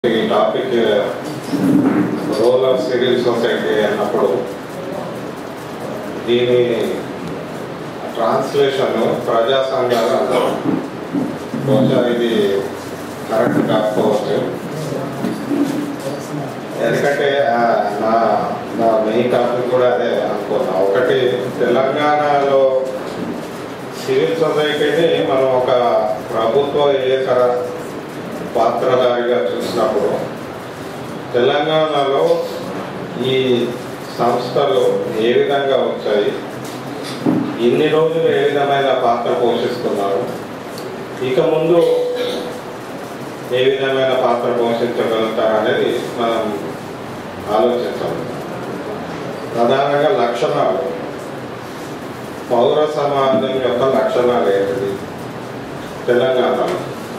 ఈ topic role of civil society అన్నప్పుడు దీని ట్రాన్స్లేషన్ ప్రజా సంఘాలు అంటారు బహుశా ఇది కరెక్ట్ కాకపోవచ్చు ఎందుకంటే ఆ, నా నా మెయిన్ టాపిక్ కూడా అదే అనుకున్నా ఒకటి తెలంగాణలో సివిల్ సొసైటీని మనం ఒక ప్రభుత్వ ఏకర పాత్రధారిగా చూసినప్పుడు తెలంగాణలో ఈ సంస్థలు ఏ విధంగా వచ్చాయి ఇన్ని రోజులు ఏ విధమైన పాత్ర పోషిస్తున్నారు ఇక ముందు ఏ విధమైన పాత్ర పోషించగలుగుతారు అనేది మనం ఆలోచించాలి ప్రధానంగా లక్షణాలు పౌర సమాజం యొక్క లక్షణాలు ఏంటిది తెలంగాణలో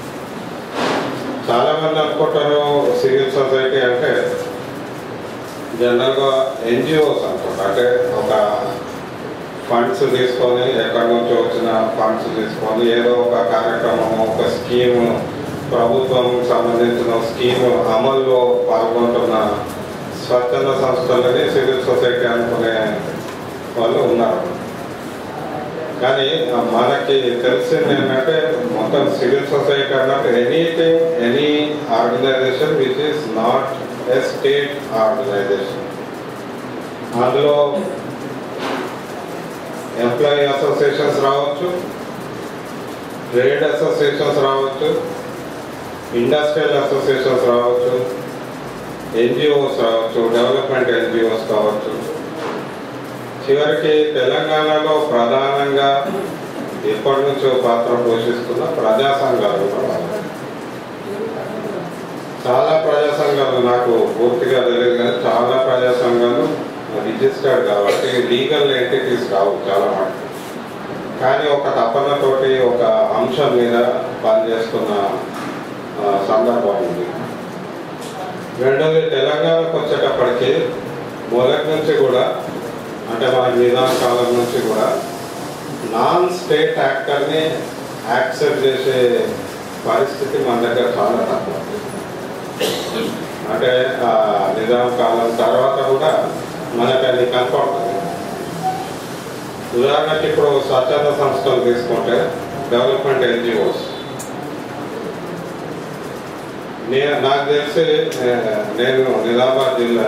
చాలా మంది అనుకుంటారు సివిల్ సొసైటీ అంటే జనరల్గా ఎన్జిఓస్ అనుకుంటారు అంటే ఒక ఫండ్స్ తీసుకొని ఎక్కడి నుంచి వచ్చిన ఫండ్స్ తీసుకొని ఏదో ఒక కార్యక్రమం ఒక స్కీమ్ ప్రభుత్వం సంబంధించిన స్కీమ్ అమల్లో పాల్గొంటున్న స్వచ్ఛంద సంస్థలని సివిల్ సొసైటీ అనుకునే వాళ్ళు ఉన్నారు కానీ మనకి తెలిసింది ఏంటంటే మొత్తం సివిల్ సొసైటీ అన్నట్టు anything any organization which is not a state organization అందులో ఎంప్లాయీ అసోసియేషన్స్ రావచ్చు ట్రేడ్ అసోసియేషన్స్ రావచ్చు ఇండస్ట్రియల్ అసోసియేషన్స్ రావచ్చు ఎన్జిఓస్ రావచ్చు డెవలప్మెంట్ ఎన్జిఓస్ కావచ్చు చివరికి తెలంగాణలో ప్రధానంగా ఎప్పటి నుంచో పాత్ర పోషిస్తున్న ప్రజా సంఘాలు కూడా ఉన్నాయి. చాలా ప్రజా సంఘాలు నాకు పూర్తిగా తెలియదు కానీ చాలా ప్రజా సంఘాలు రిజిస్టర్డ్ కాబట్టి లీగల్ ఎంటిటీస్ కావు చాలా మటుకు కానీ ఒక తపనతోటి ఒక అంశం మీద పనిచేస్తున్న ఆ, సందర్భం ఉంది రెండోది తెలంగాణకు వచ్చేటప్పటికి మొదటి నుంచి కూడా అంటే మన నిజాం కాలం నుంచి కూడా నాన్ స్టేట్ యాక్టర్ని యాక్సెప్ట్ చేసే పరిస్థితి మన దగ్గర చాలా తక్కువ అంటే ఆ, నిజాం కాలం తర్వాత కూడా మనకు అది కనపడుతుంది ఉదాహరణకి ఇప్పుడు స్వచ్ఛంద సంస్థలు తీసుకుంటే డెవలప్మెంట్ ఎన్జిఓస్ నేను నాకు తెలిసి ఏ, నేను నిజామాబాద్ జిల్లా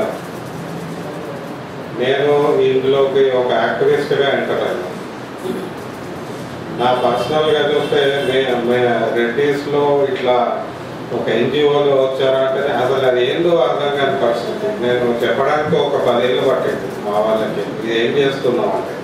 నేను ఇందులోకి ఒక యాక్టివిస్ట్గా ఎంటర్ అయ్యాను నా పర్సనల్గా చూస్తే మే మే రెడ్డిస్లో ఇట్లా ఒక ఎన్జిఓలు వచ్చారంటే అసలు అది ఏందో అర్థం కాని పరిస్థితి నేను చెప్పడానికి ఒక పదేళ్ళు పట్టింది మా వాళ్ళకి ఇది ఏం చేస్తున్నాం అంటే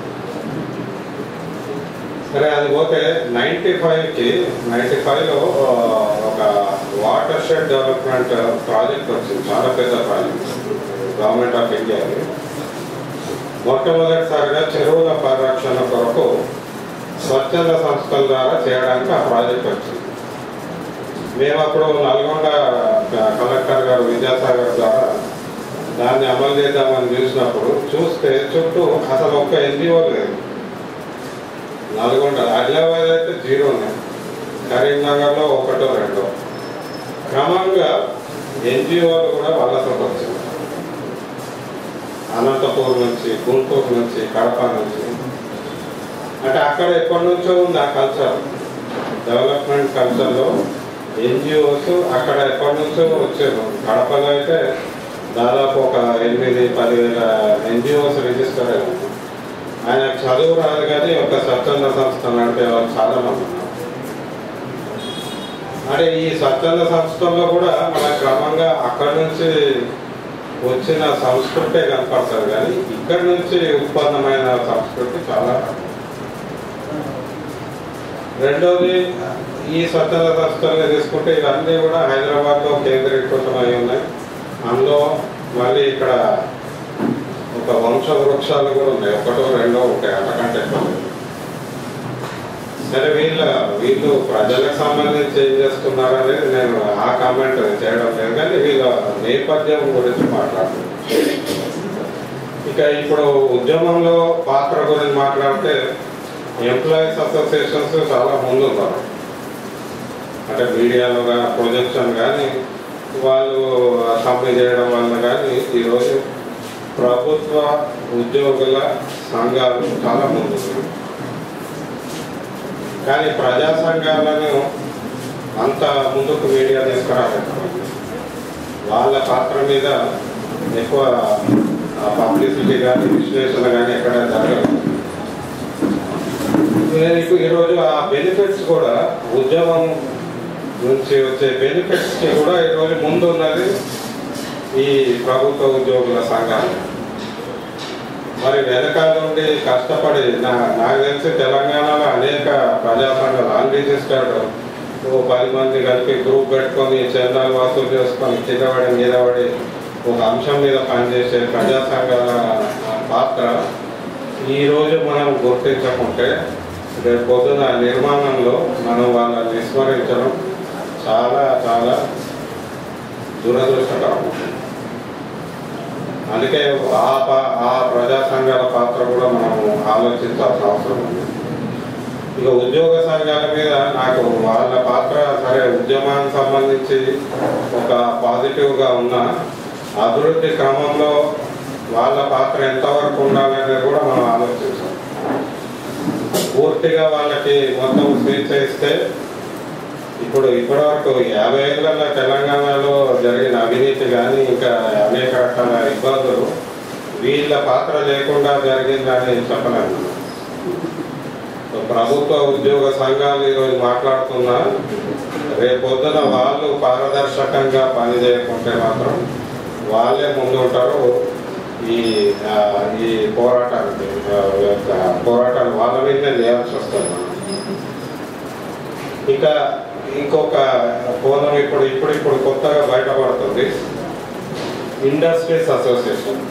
సరే అది పోతే నైంటీ ఫైవ్కి నైంటీ ఫైవ్లో ఒక వాటర్ షెడ్ డెవలప్మెంట్ ప్రాజెక్ట్ వచ్చింది చాలా పెద్ద ప్రాజెక్ట్ గవర్నమెంట్ ఆఫ్ ఇండియాకి మొట్టమొదటిసారిగా చెరువుల పరిరక్షణ కొరకు స్వచ్ఛంద సంస్థల ద్వారా చేయడానికి ఆ ప్రాజెక్ట్ వచ్చింది మేము అప్పుడు నల్గొండ కలెక్టర్ గారు విద్యాసాగర్ ద్వారా దాన్ని అమలు చేద్దామని చూసినప్పుడు చూస్తే చుట్టూ అసలు ఒక్క ఎన్జిఓ లేదు నల్గొండ ఆదిలాబాద్ అయితే జీరోనే కరీంనగర్లో ఒకటో రెండో క్రమంగా ఎన్జిఓలు కూడా వలసకు వచ్చింది అనంతపూర్ నుంచి గుంటూరు నుంచి కడప నుంచి అంటే అక్కడ ఎప్పటి నుంచో ఉంది ఆ కల్చర్ డెవలప్మెంట్ కల్చర్లో ఎన్జిఓస్ అక్కడ ఎప్పటి నుంచో వచ్చారు కడపలో అయితే దాదాపు ఒక ఎనిమిది పదివేల ఎన్జిఓస్ రిజిస్టర్ అయ్యారు ఆయన చదువు రాదు కానీ ఒక స్వచ్ఛంద సంస్థ నడిపే వాళ్ళు చాలా మంది ఉన్నారు అంటే ఈ స్వచ్ఛంద సంస్థల్లో కూడా మన క్రమంగా అక్కడి నుంచి వచ్చిన సంస్కృతే కనపడుతుంది కానీ ఇక్కడి నుంచి ఉత్పన్నమైన సంస్కృతి చాలా తక్కువ. రెండోది ఈ స్వచ్ఛంద సంస్థల్ని తీసుకుంటే ఇవన్నీ కూడా హైదరాబాద్లో కేంద్రీకృతం అయి ఉన్నాయి అందులో మళ్ళీ ఇక్కడ ఒక వంశ వృక్షాలు కూడా ఉన్నాయి ఒకటో రెండో ఉంటాయి అంతకంటే ఎక్కువ లేదు. సరే వీళ్ళ వీళ్ళు ప్రజలకు సంబంధించి ఏం చేస్తున్నారు అనేది నేను ఆ కామెంట్ చేయడం లేదు కానీ వీళ్ళ నేపథ్యం గురించి మాట్లాడుతున్నాను ఇక ఇప్పుడు ఉద్యమంలో పాత్ర గురించి మాట్లాడితే ఎంప్లాయీస్ అసోసియేషన్స్ చాలా ముందు ఉన్నారు అంటే మీడియాలో కానీ ప్రొజెక్షన్ కానీ వాళ్ళు సమ్మె చేయడం వల్ల కానీ ఈరోజు ప్రభుత్వ ఉద్యోగుల సంఘాలు చాలా ముందున్నాయి కానీ ప్రజా సంఘాలను అంత ముందుకు మీడియా తీసుకురాలేకపోయింది వాళ్ళ పాత్ర మీద ఎక్కువ పబ్లిసిటీ కానీ విశ్లేషణ కానీ ఎక్కడ జరగదు మీకు ఈరోజు ఆ బెనిఫిట్స్ కూడా ఉద్యమం నుంచి వచ్చే బెనిఫిట్స్కి కూడా ఈరోజు ముందు ఉన్నది ఈ ప్రభుత్వ ఉద్యోగుల సంఘాలు మరి వెనకాల నుండి కష్టపడి నా నాకు తెలిసి తెలంగాణలో అనేక ప్రజా సంఘాలు అన్రిజిస్టర్డ్ ఓ పది మంది కలిపి గ్రూప్ పెట్టుకొని చందాలు వసూలు చేసుకొని కిందపడి మీదపడి ఒక అంశం మీద పనిచేసే ప్రజా సంఘాల పాత్ర ఈరోజు మనం గుర్తించకుంటే రేపు పొద్దున నిర్మాణంలో మనం వాళ్ళని విస్మరించడం చాలా చాలా దురదృష్టకరం అందుకే ఆ పా- ఆ ప్రజా సంఘాల పాత్ర కూడా మనము ఆలోచించాల్సిన అవసరం ఉంది ఇక ఉద్యోగ సంఘాల మీద నాకు వాళ్ళ పాత్ర సరే ఉద్యమానికి సంబంధించి ఒక పాజిటివ్గా ఉన్న అభివృద్ధి క్రమంలో వాళ్ళ పాత్ర ఎంతవరకు ఉండాలనేది కూడా మనం ఆలోచించాలి పూర్తిగా వాళ్ళకి మొత్తం స్వేచ్ఛ ఇస్తే ఇప్పుడు ఇప్పటివరకు యాభై ఏళ్ళ తెలంగాణలో జరిగిన అవినీతి కానీ ఇంకా అనేక రకాల ఇబ్బందులు వీళ్ళ పాత్ర లేకుండా జరిగిందని చెప్పలేము ప్రభుత్వ ఉద్యోగ సంఘాలు ఈరోజు మాట్లాడుతున్నా రేపొద్దున వాళ్ళు పారదర్శకంగా పనిచేయకుంటే మాత్రం వాళ్ళే ముందుంటారు ఈ ఆ, ఈ పోరాటానికి ఆ, యొక్క పోరాటాలు వాళ్ళ మీదనే చేయాల్సి వస్తుంది మనం ఇంకా ఇంకొక కోణం ఇప్పుడు ఇప్పుడు ఇప్పుడు కొత్తగా బయటపడుతుంది ఇండస్ట్రీస్ అసోసియేషన్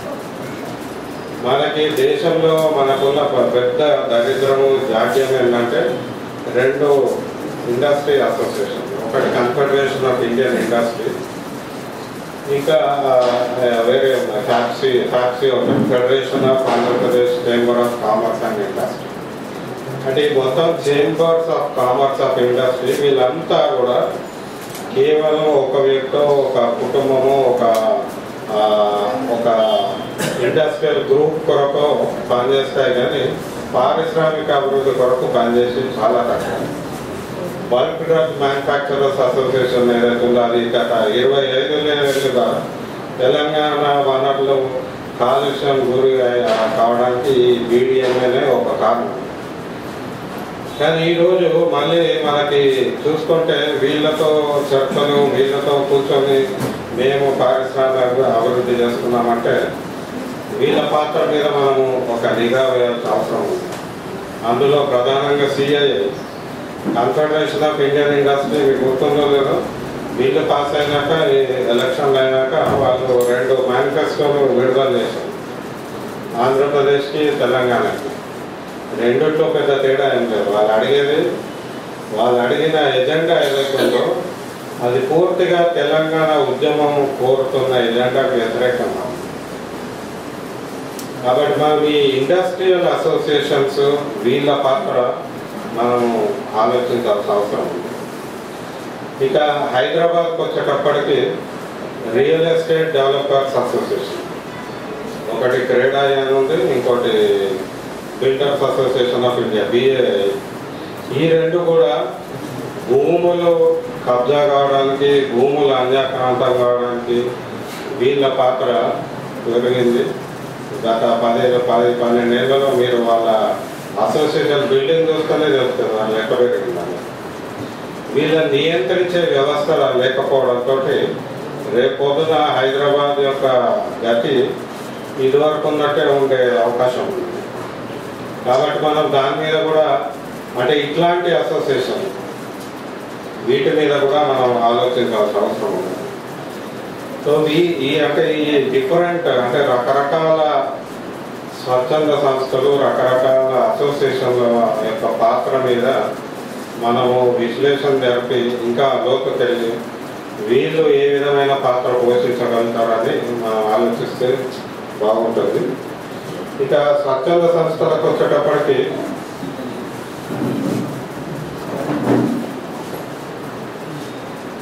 మనకి దేశంలో మనకున్న ప- పెద్ద దరిద్రము జాడ్యం ఏంటంటే రెండు ఇండస్ట్రీ అసోసియేషన్ ఒకటి కన్ఫెడరేషన్ ఆఫ్ ఇండియన్ ఇండస్ట్రీ ఇంకా ఆ, వేరే ఉన్నాయి ఫ్యాక్సీ ఫ్యాక్సీ ఒకటి federation of Andhra Pradesh chamber of commerce and industry అంటే ఈ మొత్తం chambers of commerce of industry వీళ్ళంతా కూడా కేవలం ఒక వ్యక్తో ఒక కుటుంబము ఒక ఆ, ఒక ఇండస్ట్రియల్ గ్రూప్ కొరకు పనిచేస్తాయి కానీ పారిశ్రామిక అభివృద్ధి కొరకు పనిచేసి చాలా తక్కువ బల్క్ డ్రగ్ మ్యానుఫ్యాక్చరర్స్ అసోసియేషన్ ఏదైతే ఉందో అది గత ఇరవై ఐదు ఏళ్ళుగా తెలంగాణ వనరులు కాలుష్యం గురి అయి- కావడానికి ఈ బీడిఎంఏనే ఒక కారణం కానీ ఈరోజు మళ్ళీ మనకి చూసుకుంటే వీళ్ళతో చర్చలు వీళ్ళతో కూర్చొని మేము పారిశ్రామిక అభివృద్ధి చేసుకున్నామంటే వీళ్ళ పాత్ర మీద మనము ఒక నిఘా వేయాల్సిన అవసరం ఉంది అందులో ప్రధానంగా CII confederation of Indian industry మీకు గుర్తుందో లేదో బిల్లు పాస్ అయినాక ఈ ఎలక్షన్లు అయినాక వాళ్ళు రెండు మేనిఫెస్టోలు విడుదల చేశారు ఆంధ్రప్రదేశ్కి తెలంగాణకి రెండిట్లో పెద్ద తేడా ఏం లేదు వాళ్ళు అడిగేది వాళ్ళు అడిగిన ఎజెండా ఏదైతే ఉందో అది పూర్తిగా తెలంగాణ ఉద్యమం కోరుతున్న ఎజెండాకు వ్యతిరేకంగా ఉంది. కాబట్టి మనం ఈ ఇండస్ట్రియల్ అసోసియేషన్స్ వీళ్ళ పాత్ర మనం ఆలోచించాల్సిన అవసరం ఉంది ఇక హైదరాబాద్కి వచ్చేటప్పటికి రియల్ ఎస్టేట్ డెవలపర్స్ అసోసియేషన్ ఒకటి క్రీడా అని ఉంది ఇంకోటి builders association of India BA ఈ రెండు కూడా భూములు కబ్జా కావడానికి భూములు అన్యాక్రాంతం కావడానికి వీళ్ళ పాత్ర పెరిగింది గత పదిహేను పది పన్నెండేళ్లలో మీరు వాళ్ళ అసోసియేషన్ బిల్డింగ్ చూస్తేనే తెలుస్తుంది వాళ్ళు ఎక్కడ పెరిగిందని వీళ్ళని నియంత్రించే వ్యవస్థ లేకపోవడంతో రేపు పొద్దున హైదరాబాద్ యొక్క గతి ఇదివరకు ఉన్నట్టే ఉండే అవకాశం ఉంది కాబట్టి మనం దాని మీద కూడా అంటే ఇట్లాంటి అసోసియేషన్ వీటి మీద కూడా మనం ఆలోచించాల్సిన అవసరం ఉంది సో ఈ ఈ అంటే ఈ డిఫరెంట్ అంటే రకరకాల స్వచ్ఛంద సంస్థలు రకరకాల అసోసియేషన్ల యొక్క పాత్ర మీద మనము విశ్లేషణ జరిపి ఇంకా లోతుకెళ్ళి వీళ్ళు ఏ విధమైన పాత్ర పోషించగలుగుతారని మనం ఆలోచిస్తే బాగుంటుంది ఇక స్వచ్ఛంద సంస్థలకు వచ్చేటప్పటికి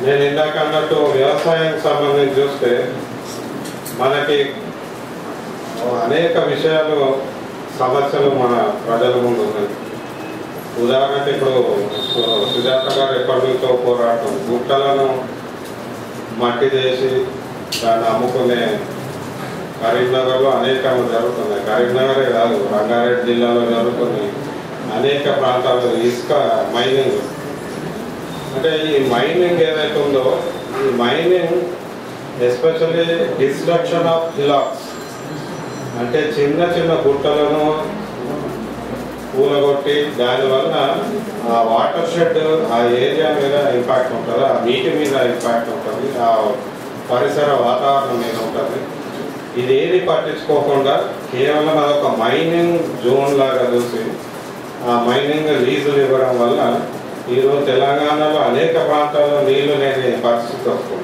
నేను ఇందాక అన్నట్టు వ్యవసాయానికి సంబంధించి చూస్తే మనకి అనేక విషయాలు సమస్యలు మన ప్రజల ముందు ఉన్నాయి ఉదాహరణకి ఇప్పుడు సుజాత గారు ఎప్పటి నుంచో పోరాటం గుట్టలను మట్టి చేసి దాన్ని అమ్ముకునే కరీంనగర్లో అనేక జరుగుతున్నాయి కరీంనగరే కాదు రంగారెడ్డి జిల్లాలో జరుగుతున్నాయి అనేక ప్రాంతాల్లో ఇసుక మైనింగ్ అంటే ఈ మైనింగ్ ఏదైతే ఉందో ఈ mining especially destruction of hillocks అంటే చిన్న చిన్న గుట్టలను కూలగొట్టి దానివల్ల ఆ వాటర్ షెడ్ ఆ ఏరియా మీద ఇంపాక్ట్ ఉంటుంది ఆ నీటి మీద ఇంపాక్ట్ ఉంటుంది ఆ పరిసర వాతావరణం మీద ఉంటుంది ఇది ఏది పట్టించుకోకుండా కేవలం అదొక మైనింగ్ జోన్ లాగా చూసి ఆ మైనింగ్ లీజులు ఇవ్వడం వల్ల ఈరోజు తెలంగాణలో అనేక ప్రాంతాల్లో నీళ్లు లేని పరిస్థితి వస్తుంది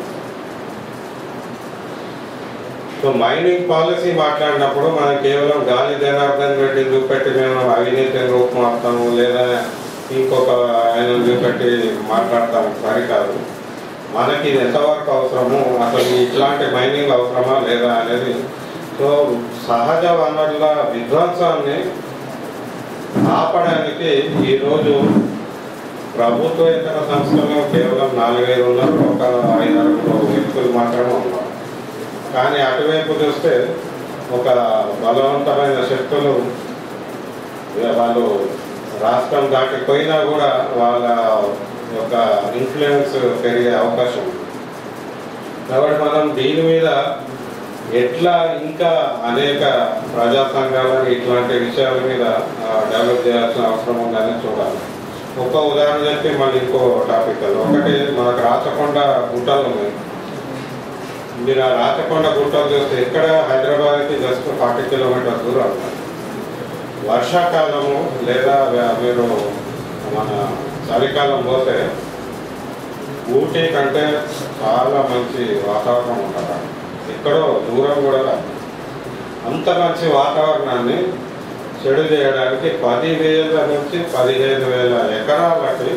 సో మైనింగ్ పాలసీ మాట్లాడినప్పుడు మనం కేవలం గాలి జనార్దన్ రెడ్డి చూపెట్టి మేము అవినీతిని రూపుమాపుతాము లేదా ఇంకొక ఆయన చూపెట్టి మాట్లాడతాము సరికాదు మనకి ఇది ఎంతవరకు అవసరము అసలు ఇట్లాంటి మైనింగ్ అవసరమా లేదా అనేది సో సహజ వనరుల విధ్వంసాన్ని ఆపడానికి ఈరోజు ప్రభుత్వేతర సంస్థలు కేవలం నాలుగైదు ఉన్నారు ఒక ఐదారు వ్యక్తులు మాత్రమే ఉన్నారు కానీ అటువైపు చూస్తే ఒక బలవంతమైన శక్తులు వాళ్ళు రాష్ట్రం దాటిపోయినా కూడా వాళ్ళ యొక్క ఇన్ఫ్లుయెన్స్ పెరిగే అవకాశం ఉంది కాబట్టి మనం దీని మీద ఎట్లా ఇంకా అనేక ప్రజా సంఘాలను ఇట్లాంటి విషయాల మీద డెవలప్ చేయాల్సిన అవసరం ఉందని చూడాలి ఒక ఉదాహరణ చెప్పి మళ్ళీ ఇంకో టాపిక్ అది ఒకటి మనకు రాచకొండ గుట్టలు ఉన్నాయి మీరు ఆ రాచకొండ గుట్టలు చూస్తే ఎక్కడ హైదరాబాద్కి జస్ట్ ఫార్టీ కిలోమీటర్ దూరం ఉన్నాయి. వర్షాకాలము లేదా వ్య- మీరు మన చలికాలం పోతే ఊటీ కంటే చాలా మంచి వాతావరణం ఉంటుంది అక్కడ. ఎక్కడో దూరం కూడా కాదు. అంత మంచి వాతావరణాన్ని చెడు చేయడానికి పదివేల నుంచి పదిహేను వేల ఎకరాలకి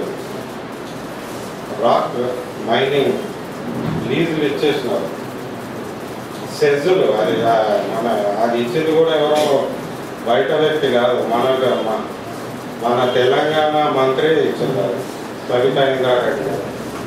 రాక్ మైనింగ్ లీజులు ఇచ్చేసినారు సెజ్జులు అది ఆ మన అది ఇచ్చింది కూడా ఎవరో బయట వ్యక్తి కాదు మన మన మన తెలంగాణ మంత్రి ఇచ్చింది అది సవితా ఇంద్రారెడ్డి గారు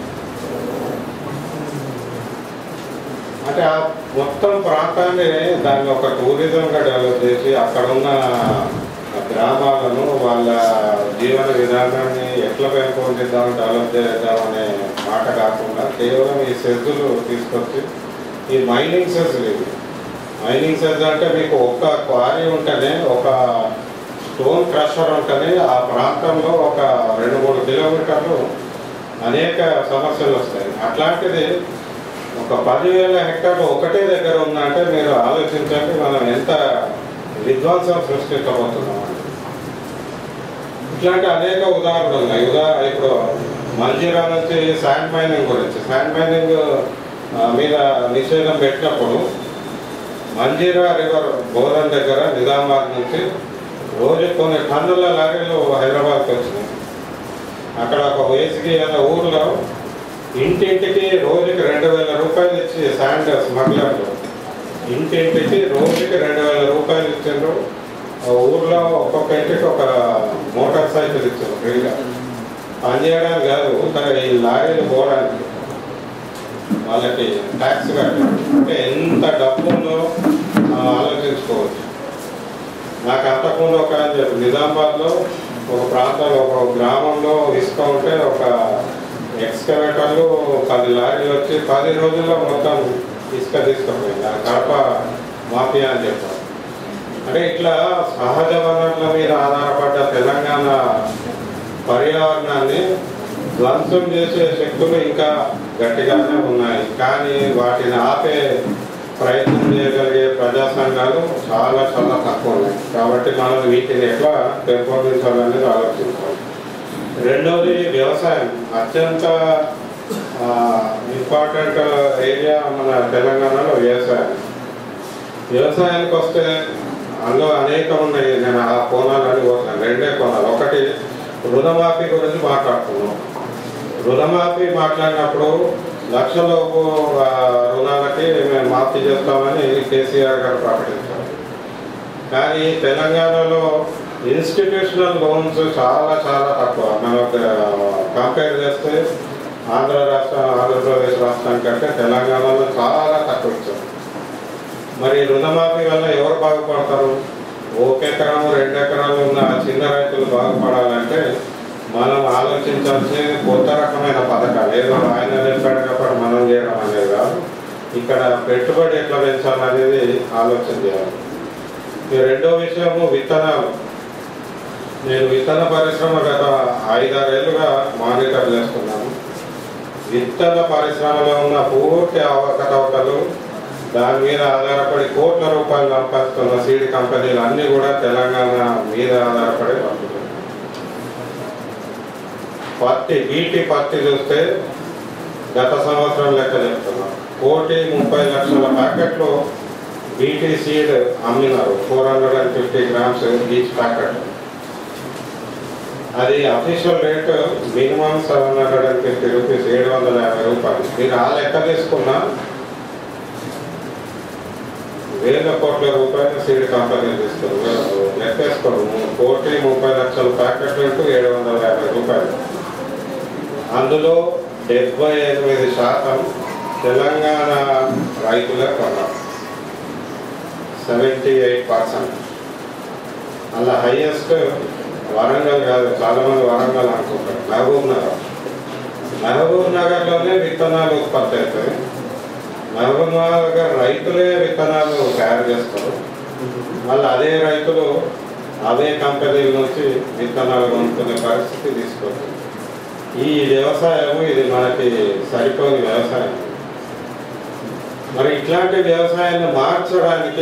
అంటే ఆ మొత్తం ప్రాంతాన్ని దాన్ని ఒక టూరిజంగా డెవలప్ చేసి అక్కడ ఉన్న గ్రామాలను వాళ్ళ జీవన విధానాన్ని ఎట్లా పెంపొందిద్దాం డెవలప్ చేద్దామనే మాట కాకుండా కేవలం ఈ సెజ్జులు తీసుకొచ్చి ఈ మైనింగ్ సెజ్ ఇవి మైనింగ్ సెజ్ అంటే మీకు ఒక్క క్వారీ ఉంటేనే ఒక స్టోన్ క్రషర్ ఉంటేనే ఆ ప్రాంతంలో ఒక రెండు మూడు కిలోమీటర్లు అనేక సమస్యలు వస్తాయి అట్లాంటిది ఒక పదివేల హెక్టార్లు ఒకటే దగ్గర ఉందంటే మీరు ఆలోచించండి మనం ఎంత విధ్వంసం సృష్టించబోతున్నాం అని. ఇట్లాంటి అనేక ఉదాహరణలు ఉన్నాయి ఉదా ఇప్పుడు మంజీరా నుంచి శాండ్ మైనింగ్ గురించి శాండ్ మైనింగ్ ఆ, మీద నిషేధం పెట్టినప్పుడు మంజీరా రివర్ బోధన్ దగ్గర నిజామాబాద్ నుంచి రోజు కొన్ని టన్నుల లారీలు హైదరాబాద్కి వచ్చినాయి అక్కడ ఒక వేసికి అనే ఊర్లో ఇంటింటికి రోజుకి రెండు వేల రూపాయలు ఇచ్చి శాండ్ స్మగ్లర్లు ఇంటింటికి రోజుకి రెండు వేల రూపాయలు ఇచ్చిండ్రు ఆ ఊర్లో ఒక్కొక్క ఇంటికి ఒక మోటార్ సైకిల్ ఇచ్చారు ఫ్రీగా పనిచేయడానికి కాదు కానీ ఈ లారీలు పోవడానికి వాళ్ళకి ట్యాక్స్ కట్టారు అంటే ఎంత డబ్బు ఉందో ఆ, ఆలోచించుకోవచ్చు నాకు అంతకుముందు ఒక ఆయన చెప్పు నిజామాబాద్లో ఒక ప్రాంతంలో ఒక గ్రామంలో ఇసుక ఉంటే ఒక ఎక్స్కవేటర్లు పది లారీలు వచ్చి పది రోజుల్లో మొత్తం ఇసుక తీసుకుపోయింది ఆ కడప మాఫియా అని చెప్పారు అంటే ఇట్లా సహజ వనరుల మీద ఆధారపడ్డ తెలంగాణ పర్యావరణాన్ని ధ్వంసం చేసే శక్తులు ఇంకా గట్టిగానే ఉన్నాయి కానీ వాటిని ఆపే ప్రయత్నం చేయగలిగే ప్రజా సంఘాలు చాలా చాలా తక్కువ ఉన్నాయి కాబట్టి మనం వీటిని ఎట్లా పెంపొందించాలనేది ఆలోచించాలి రెండవది వ్యవసాయం అత్యంత ఇంపార్టెంట్ ఏరియా మన తెలంగాణలో వ్యవసాయం వ్యవసాయానికి వస్తే అందులో అనేకం ఉన్నాయి నేను ఆ కోణాలని పోతాను రెండే కోణాలు ఒకటి రుణమాఫీ గురించి మాట్లాడుతున్నాం రుణమాఫీ మాట్లాడినప్పుడు లక్షలోపు ఆ, రుణాలకి మేము మాఫీ చేస్తామని కేసీఆర్ గారు ప్రకటించారు కానీ తెలంగాణలో ఇన్స్టిట్యూషనల్ లోన్స్ చాలా చాలా తక్కువ మనం కంపేర్ చేస్తే ఆంధ్ర రాష్ట్రం ఆంధ్రప్రదేశ్ రాష్ట్రం కంటే తెలంగాణలో చాలా తక్కువ ఇచ్చారు మరి రుణమాఫీ వల్ల ఎవరు బాగుపడతారు ఒక ఎకరం రెండు ఎకరాలు ఉన్న చిన్న రైతులు బాగుపడాలంటే మనం ఆలోచించాల్సింది కొత్త రకమైన పథకాలు ఏదో ఆయన చెప్పాడు కాబట్టి మనం చేయడం అనేది కాదు ఇక్కడ పెట్టుబడి ఎట్లా పెంచాలనేది ఆలోచన చేయాలి ఈ రెండో విషయము విత్తనాలు నేను విత్తన పరిశ్రమ గత ఐదారేళ్లుగా మానిటర్ చేస్తున్నాను విత్తన పరిశ్రమలో ఉన్న పూర్తి అవకతవకలు దాని మీద ఆధారపడి కోట్ల రూపాయలు సంపాదిస్తున్న సీడ్ కంపెనీలు అన్నీ కూడా తెలంగాణ మీద ఆధారపడి పంపుతున్నాయి పత్తి బీటీ పత్తి చూస్తే గత సంవత్సరం లెక్క చెప్తున్నాం కోటి ముప్పై లక్షల ప్యాకెట్లు బీటీ సీడ్ అమ్మినారు four hundred and fifty grams each packet అది official rate minimum seven hundred and fifty rupees ఏడు వందల యాభై రూపాయలు మీరు ఆ లెక్క తీసుకున్నా వేల కోట్ల రూపాయలు సీడ్ కంపెనీ తీసుకున్నారు లెక్కేసుకోండి మూడు కోటి ముప్పై లక్షల ప్యాకెట్లు ఇంటూ ఏడు వందల యాభై రూపాయలు అందులో డెబ్బై ఎనిమిది శాతం తెలంగాణ రైతులే కొన్నారు సెవెంటీ ఎయిట్ పర్సెంట్ అలా హైయెస్ట్ వరంగల్ కాదు చాలా మంది వరంగల్ అనుకుంటారు మహబూబ్ నగర్ మహబూబ్ నగర్లోనే విత్తనాలు ఉత్పత్తి అవుతాయి మహబూబ్ నగర్ రైతులే విత్తనాలు తయారు చేస్తారు మళ్ళీ అదే రైతులు అదే కంపెనీల నుంచి విత్తనాలు కొనుక్కునే పరిస్థితి తీసుకొచ్చింది ఈ వ్యవసాయం ఇది మనకి సరిపోని వ్యవసాయం మరి ఇట్లాంటి వ్యవసాయాన్ని మార్చడానికి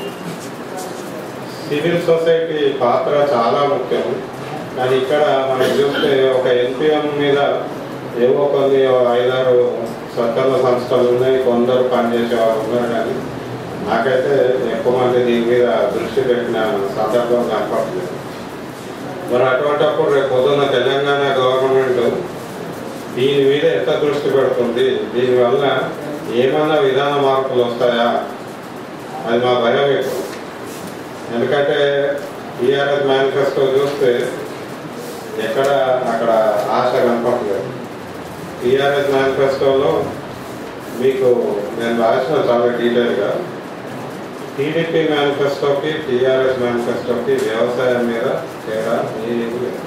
సివిల్ సొసైటీ పాత్ర చాలా ముఖ్యం కానీ ఇక్కడ మనం చూస్తే ఒక ఎన్పిఎం మీద ఏవో కొన్ని ఐదారు స్వచ్ఛంద సంస్థలు ఉన్నాయి కొందరు పనిచేసే వాళ్ళు ఉన్నారు కానీ నాకైతే ఎక్కువ మంది దీని మీద దృష్టి పెట్టిన సందర్భం కనపడలేదు మరి అటువంటిప్పుడు రేపు పొద్దున్న తెలంగాణ గవర్నమెంట్ దీని మీద ఎంత దృష్టి పెడుతుంది దీనివల్ల ఏమైనా విధాన మార్పులు వస్తాయా అది మా భయం ఎక్కువ ఎందుకంటే టీఆర్ఎస్ మేనిఫెస్టో చూస్తే ఎక్కడ అక్కడ ఆశ కనపడలేదు టీఆర్ఎస్ మేనిఫెస్టోలో మీకు నేను రాసిన చాలా డీటెయిల్గా టీడీపీ మేనిఫెస్టోకి టీఆర్ఎస్ మేనిఫెస్టోకి వ్యవసాయం మీద తేడా ఏమీ లేదు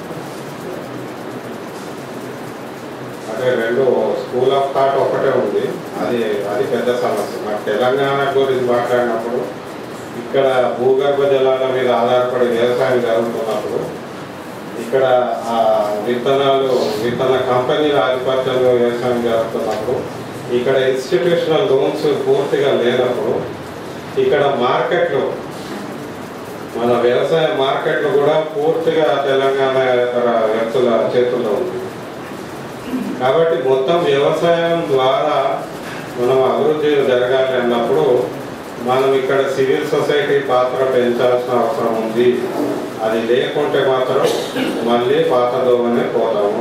అంటే రెండు స్కూల్ ఆఫ్ థాట్ ఒకటే ఉంది అది అది పెద్ద సమస్య మరి తెలంగాణ గురించి మాట్లాడినప్పుడు ఇక్కడ భూగర్భ జలాల మీద ఆధారపడి వ్యవసాయం జరుగుతున్నప్పుడు ఇక్కడ ఆ విత్తనాలు విత్తన కంపెనీల ఆధిపత్యంలో వ్యవసాయం జరుగుతున్నప్పుడు ఇక్కడ ఇన్స్టిట్యూషనల్ లోన్స్ పూర్తిగా లేనప్పుడు ఇక్కడ మార్కెట్లు మన వ్యవసాయ మార్కెట్లు కూడా పూర్తిగా తెలంగాణ ఇతర వ్యక్తుల చేతుల్లో ఉంది కాబట్టి మొత్తం వ్యవసాయం ద్వారా మనం అభివృద్ధి జరగాలి అన్నప్పుడు మనం ఇక్కడ సివిల్ సొసైటీ పాత్ర పెంచాల్సిన అవసరం ఉంది అది లేకుంటే మాత్రం మళ్ళీ పాత దోమనే పోతాము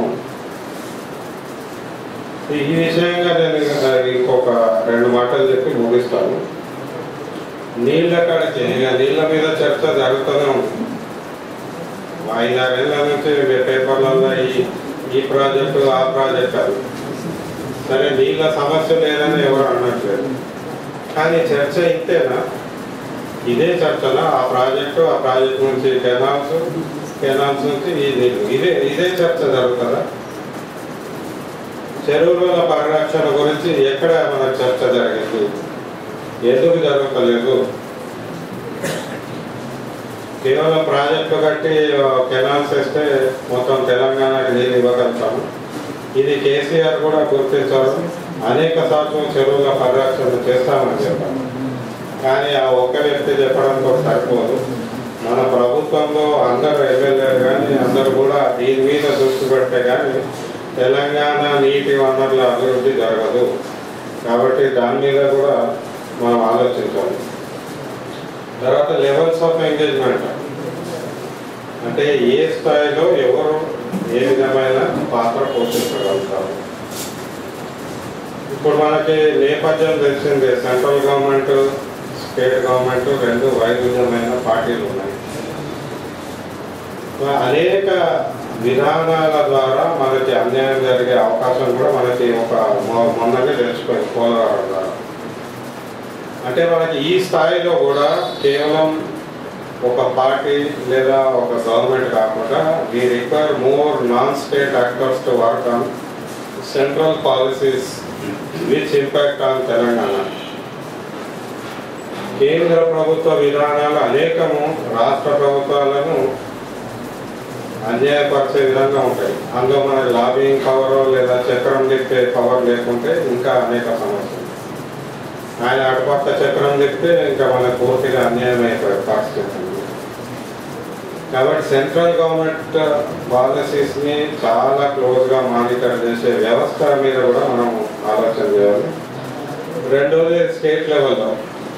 ఈ ఈ విషయంగా నేను ఇంకా ఇంకొక రెండు మాటలు చెప్పి ముగిస్తాను నీళ్ళ కాడికి ఇక నీళ్ళ మీద చర్చ జరుగుతూనే ఉంది ఐదారేళ్ల నుంచి పేపర్లలో ఈ ఈ ప్రాజెక్టు ఆ ప్రాజెక్ట్ అది సరే నీళ్ళ సమస్య లేదని ఎవరు అనట్లేదు కానీ చర్చ ఇంతేనా ఇదే చర్చనా ఆ ప్రాజెక్టు ఆ ప్రాజెక్ట్ నుంచి కెనాల్స్ కెనాల్స్ నుంచి ఈ నీళ్ళు ఇదే ఇదే చర్చ జరుగుతుందా చెరువుల పరిరక్షణ గురించి ఎక్కడ మన చర్చ జరిగింది ఎందుకు జరగలేదు కేవలం ప్రాజెక్టు కట్టి కెనాల్స్ వేస్తే మొత్తం తెలంగాణకి నీళ్ళు ఇవ్వగలుగుతాము ఇది కేసీఆర్ కూడా గుర్తించారు అనేక సార్లు చెరువుల పరిరక్షణ చేస్తామని చెప్పారు కానీ ఆ ఒక్క వ్యక్తి చెప్పడంతో సరిపోదు మన ప్రభుత్వంలో అందరు ఎమ్మెల్యేలు కానీ అందరూ కూడా దీని మీద దృష్టి పెడితే కానీ తెలంగాణ నీటి వనరుల అభివృద్ధి జరగదు కాబట్టి దాని మీద కూడా మనం ఆలోచించాలి తర్వాత లెవెల్స్ ఆఫ్ ఎంగేజ్మెంట్ అంటే ఏ స్థాయిలో ఎవరు ఏ విధమైన పాత్ర పోషించగలుగుతారు ఇప్పుడు మనకి నేపథ్యం తెలిసిందే సెంట్రల్ గవర్నమెంట్ స్టేట్ గవర్నమెంట్ రెండు వైవిధ్యమైన పార్టీలు ఉన్నాయి అనేక విధానాల ద్వారా మనకి అన్యాయం జరిగే అవకాశం కూడా మనకి ఒక మొ- మొన్ననే తెలిసిపోయింది పోలవరం ద్వారా అంటే మనకి ఈ స్థాయిలో కూడా కేవలం ఒక పార్టీ లేదా ఒక గవర్నమెంట్ కాకుండా we require more non state actors to work on central policies which impact on Telangana కేంద్ర ప్రభుత్వ విధానాలు అనేకము రాష్ట్ర ప్రభుత్వాలను అన్యాయపరిచే విధంగా ఉంటాయి అందులో మన లాబింగ్ పవర్ లేదా చక్రం తిప్పే పవర్ లేకుంటే ఇంకా అనేక సమస్యలు ఆయన అటుపక్క చక్రం తిప్పితే ఇంకా మనకు పూర్తిగా అన్యాయం అయిపోయే పరిస్థితి ఉంది. కాబట్టి సెంట్రల్ గవర్నమెంట్ పాలసీస్ ని చాలా క్లోజ్ గా మానిటర్ చేసే వ్యవస్థ మీద కూడా మనం ఆలోచన చేయాలి రెండోది స్టేట్ లెవెల్లో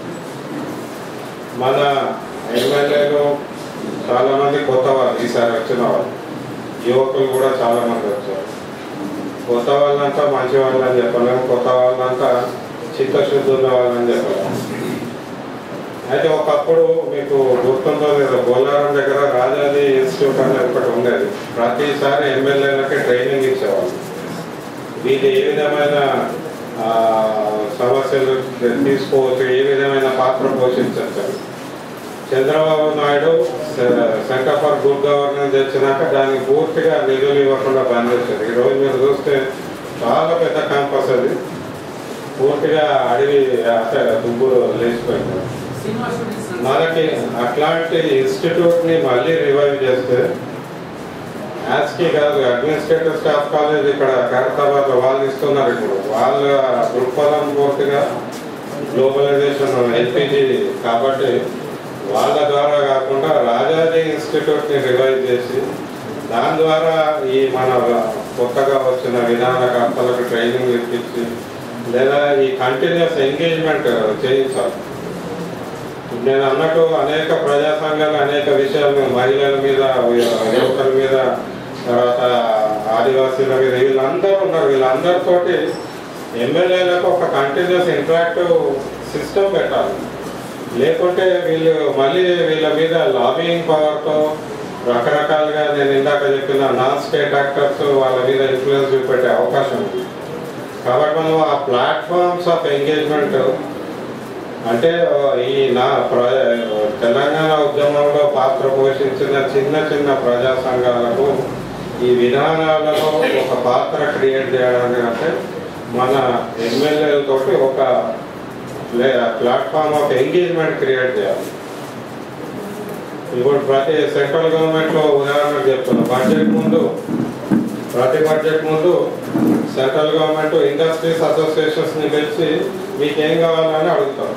మన ఎమ్మెల్యేలు చాలా మంది కొత్త వాళ్ళు ఈసారి వచ్చిన వాళ్ళు యువకులు కూడా చాలా మంది వచ్చారు కొత్త వాళ్ళంతా మంచి వాళ్ళని చెప్పలేము కొత్త వాళ్ళంతా చిత్తశుద్ధి ఉన్న వాళ్ళని చెప్పలేము అయితే ఒకప్పుడు మీకు గుర్తుందో లేదో బొల్లారం దగ్గర రాజాజీ ఇన్స్టిట్యూట్ అనేది ఒకటి ఉండేది ప్రతిసారి ఎమ్మెల్యేలకి ట్రైనింగ్ ఇచ్చేవాళ్ళు వీళ్ళు ఏ విధమైన ఆ, సమస్యలు తీసుకోవచ్చు ఏ విధమైన పాత్ర పోషించవచ్చు Chandrababu Naidu centre for good governance తెచ్చినాక దానికి పూర్తిగా నిధులు ఇవ్వకుండా బంద్ చేశారు ఈ రోజు మీరు చూస్తే చాలా పెద్ద క్యాంపస్ అది పూర్తిగా అడవి అంటే దుబ్బు లేచిపోయింది మనకి అట్లాంటి ఇన్స్టిట్యూట్ ని మళ్ళీ రివైవ్ చేస్తే యాస్కి కాదు అడ్మినిస్ట్రేటివ్ స్టాఫ్ కాలేజ్ ఇక్కడ ఖైరతాబాద్ వాళ్ళు ఇస్తున్నారు ఇప్పుడు వాళ్ళ దృక్పథం పూర్తిగా గ్లోబలైజేషన్ ఎల్పిజి కాబట్టి వాళ్ళ ద్వారా కాకుండా రాజాజీ ఇన్స్టిట్యూట్ ని రివైవ్ చేసి దాని ద్వారా ఈ మన కొత్తగా వచ్చిన విధానకర్తలకు ట్రైనింగ్ ఇప్పించి లేదా ఈ కంటిన్యూస్ ఎంగేజ్మెంట్ చేయించాలి నేను అన్నట్టు అనేక ప్రజా సంఘాలు అనేక విషయాలు మహిళల మీద యువకుల మీద తర్వాత ఆదివాసీల మీద వీళ్ళందరూ ఉన్నారు వీళ్ళందరితోటి ఎమ్మెల్యేలకు ఒక కంటిన్యూస్ ఇంటరాక్టివ్ సిస్టమ్ పెట్టాలి లేకుంటే వీళ్ళు మళ్ళీ వీళ్ళ మీద లాబింగ్ పవర్తో రకరకాలుగా నేను ఇందాక చెప్పిన నాన్ స్టేట్ యాక్టర్స్ వాళ్ళ మీద ఇన్ఫ్లుయెన్స్ చూపెట్టే అవకాశం ఉంది కాబట్టి మనం ఆ ప్లాట్ఫామ్స్ ఆఫ్ ఎంగేజ్మెంట్ అంటే ఆ, ఈ నా ప్ర- తెలంగాణ ఉద్యమంలో పాత్ర పోషించిన చిన్న చిన్న ప్రజా సంఘాలకు ఈ విధానాలలో ఒక పాత్ర క్రియేట్ చేయడానికి అంటే మన ఎమ్మెల్యేలతోటి ఒక ప్లాట్ఫామ్ ఆఫ్ ఎంగేజ్మెంట్ క్రియేట్ చేయాలి ఇప్పుడు ప్రతి సెంట్రల్ గవర్నమెంట్ లో ఉదాహరణకు చెప్తున్నా బడ్జెట్ ముందు ప్రతి బడ్జెట్ ముందు సెంట్రల్ గవర్నమెంట్ ఇండస్ట్రీస్ అసోసియేషన్స్ ని పిలిచి మీకేం కావాలని అడుగుతారు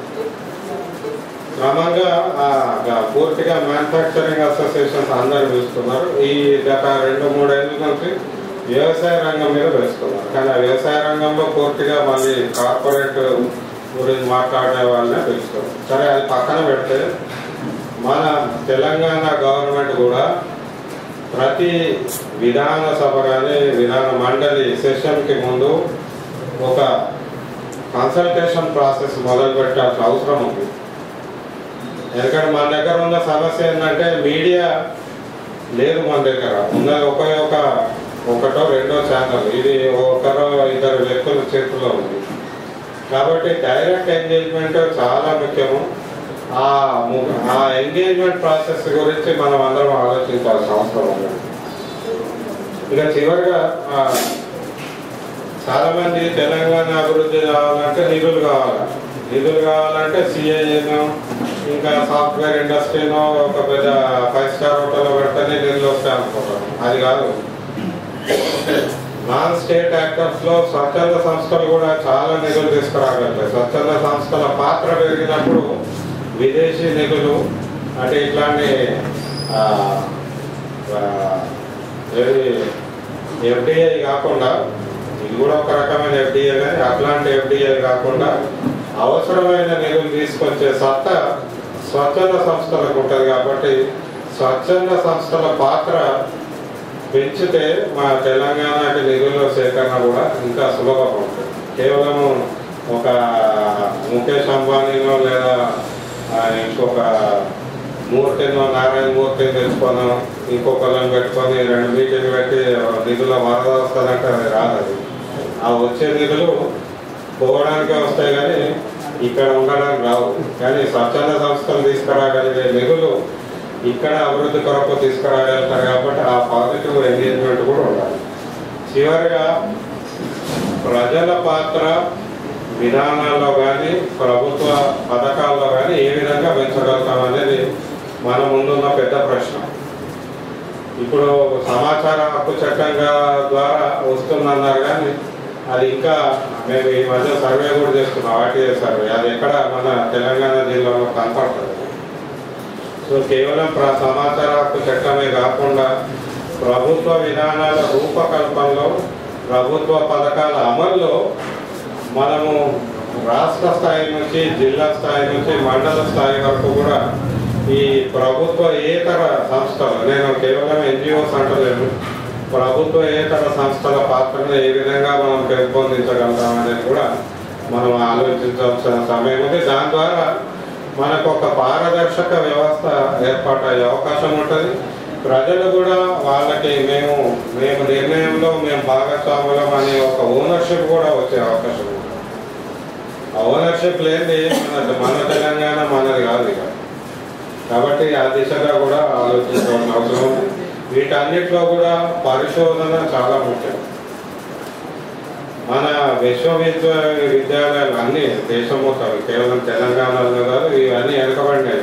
క్రమంగా ఆ, ఆ, పూర్తిగా మ్యానుఫ్యాక్చరింగ్ అసోసియేషన్స్ అందరు పిలుస్తున్నారు ఈ గత రెండు మూడేళ్ళ నుంచి వ్యవసాయ రంగం మీద పిలుస్తున్నారు కానీ ఆ వ్యవసాయ రంగంలో పూర్తిగా మళ్ళీ కార్పొరేట్ గురించి మాట్లాడే వాళ్ళనే పిలుస్తారు సరే అది పక్కన పెడితే మన తెలంగాణ గవర్నమెంట్ కూడా ప్రతి విధాన సభ కానీ విధాన మండలి సెషన్కి ముందు ఒక కన్సల్టేషన్ ప్రాసెస్ మొదలు పెట్టాల్సిన అవసరం ఉంది ఎందుకంటే మన దగ్గర ఉన్న సమస్య ఏంటంటే మీడియా లేదు మన దగ్గర ఉన్నది ఒకే ఒక ఒకటో రెండో ఛానల్ ఇది ఒకరో ఇద్దరు వ్యక్తుల చేతిలో ఉంది కాబట్టి డైరెక్ట్ ఎంగేజ్మెంట్ చాలా ముఖ్యము ఆ ము- ఆ ఎంగేజ్మెంట్ ప్రాసెస్ గురించి మనం అందరం ఆలోచించాల్సిన అవసరం ఉంది ఇక చివరిగా ఆ, చాలా మంది తెలంగాణ అభివృద్ధి కావాలంటే నిధులు కావాలి నిధులు కావాలంటే సిఐఏను ఇంకా సాఫ్ట్వేర్ ఇండస్ట్రీనో ఒక పెద్ద ఫైవ్ స్టార్ హోటల్ పెడితేనే నిధులు వస్తాయి అనుకుంటాను అది కాదు నాన్ స్టేట్ యాక్టర్స్ లో స్వచ్ఛంద సంస్థలు కూడా చాలా నిధులు తీసుకురాగలుగుతాయి స్వచ్ఛంద సంస్థల పాత్ర పెరిగినప్పుడు విదేశీ నిధులు అంటే ఇట్లాంటి ఆ, ఆ, ఏది ఎఫ్డిఐ కాకుండా ఇది కూడా ఒక రకమైన ఎఫ్డిఐ కానీ అట్లాంటి ఎఫ్డిఐ కాకుండా అవసరమైన నిధులు తీసుకొచ్చే సత్తా స్వచ్ఛంద సంస్థలకు ఉంటుంది కాబట్టి స్వచ్ఛంద సంస్థల పాత్ర పెంచితే మా తెలంగాణకి నిధుల సేకరణ కూడా ఇంకా సులభం ఉంటుంది కేవలం ఒక ముఖేష్ అంబానీనో లేదా ఆ, ఇంకొక మూర్తినో నారాయణ మూర్తిని తెచ్చుకొని ఇంకొకళ్ళని పెట్టుకొని రెండు మీటింగ్లు పెట్టి నిధుల వరద వస్తుందంటే అది రాదు అది ఆ వచ్చే నిధులు పోవడానికే వస్తాయి కానీ ఇక్కడ ఉండడానికి రావు కానీ స్వచ్ఛంద సంస్థలు తీసుకురాగలిగే నిధులు ఇక్కడ అభివృద్ధి కొరకు తీసుకురాగలుగుతారు కాబట్టి ఆ పాజిటివ్ ఎంగేజ్మెంట్ కూడా ఉండాలి చివరిగా ప్రజల పాత్ర విధానాల్లో కానీ ప్రభుత్వ పథకాల్లో కానీ ఏ విధంగా పెంచగలుగుతాం అనేది మన ముందున్న పెద్ద ప్రశ్న ఇప్పుడు సమాచార హక్కు చట్టంగా ద్వారా వస్తుందన్నారు కానీ అది ఇంకా మేము ఈ మధ్య సర్వే కూడా చేస్తున్నాం ఆర్టీఏ సర్వే అది ఎక్కడ మన తెలంగాణ జిల్లాలో కనపడుతుంది సో కేవలం ప్ర సమాచార హక్కు చట్టమే కాకుండా ప్రభుత్వ విధానాల రూపకల్పనలో ప్రభుత్వ పథకాల అమల్లో మనము రాష్ట్ర స్థాయి నుంచి జిల్లా స్థాయి నుంచి మండల స్థాయి వరకు కూడా ఈ ప్రభుత్వేతర సంస్థలు నేను కేవలం ఎన్జిఓస్ అంటలేను ప్రభుత్వేతర సంస్థల పాత్రను ఏ విధంగా మనం పెంపొందించగలుగుతాం అనేది కూడా మనం ఆలోచించాల్సిన సమయం ఉంది దాని ద్వారా మనకు ఒక పారదర్శక వ్యవస్థ ఏర్పాటయ్యే అవకాశం ఉంటుంది ప్రజలు కూడా వాళ్ళకి మేము మేము నిర్ణయంలో మేము భాగస్వాములం అనే ఒక ఓనర్షిప్ కూడా వచ్చే అవకాశం ఉంది ఆ ఓనర్షిప్ లేని మన మన తెలంగాణ మనది కాదు ఇక కాబట్టి ఆ దిశగా కూడా ఆలోచించాల్సిన అవసరం ఉంది వీటన్నిటిలో కూడా పరిశోధన చాలా ముఖ్యం మన విశ్వవిద్యాలయ విద్యాలయాలు అన్ని దేశం మొత్తం కేవలం తెలంగాణలో కాదు ఇవన్నీ వెనుకబడినాయి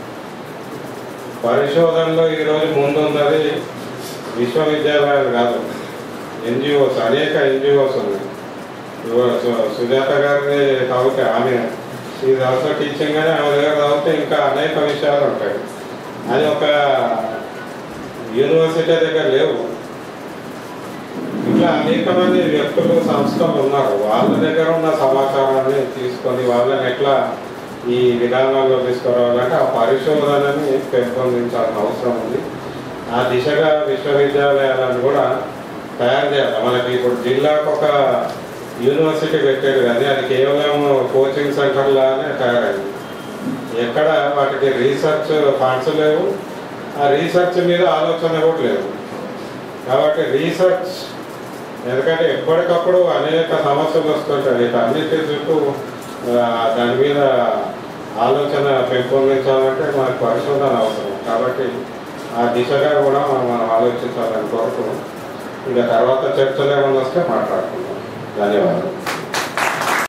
పరిశోధనలో ఈరోజు ముందున్నది విశ్వవిద్యాలయాలు కాదు ఎన్జిఓస్ అనేక ఎన్జిఓస్ ఉన్నాయి ఇవాళ సు- సుజాత గారిని చదివితే ఆమె ఇది ఆల్సో టీచింగ్ కానీ ఆమె దగ్గర చదివితే ఇంకా అనేక విషయాలు ఉంటాయి అది ఒక యూనివర్సిటీ దగ్గర లేవు ఇట్లా అనేక మంది వ్యక్తులు సంస్థలు ఉన్నారు వాళ్ళ దగ్గర ఉన్న సమాచారాన్ని తీసుకొని వాళ్ళని ఎట్లా ఈ విధానాల్లో తీసుకురావాలంటే ఆ పరిశోధనని పెంపొందించాల్సిన అవసరం ఉంది ఆ దిశగా విశ్వవిద్యాలయాలను కూడా తయారు చేయాలి మనకి ఇప్పుడు జిల్లాకు ఒక యూనివర్సిటీ పెట్టారు కానీ అది కేవలం కోచింగ్ సెంటర్ లానే తయారైంది ఎక్కడ వాటికి రీసెర్చ్ ఫండ్స్ లేవు ఆ రీసెర్చ్ మీద ఆలోచన కూడా లేవు కాబట్టి రీసెర్చ్ ఎందుకంటే ఎప్పటికప్పుడు అనేక సమస్యలు వస్తుంటాయి వీటన్నిటి చుట్టూ ఆ, దాని మీద ఆలోచన పెంపొందించాలంటే మనకు పరిశోధన అవసరం కాబట్టి ఆ దిశగా కూడా మనం మనం ఆలోచించాలని కోరుతున్నాం ఇక తర్వాత చర్చలు ఏమైనా వస్తే మాట్లాడుకుందాం ధన్యవాదాలు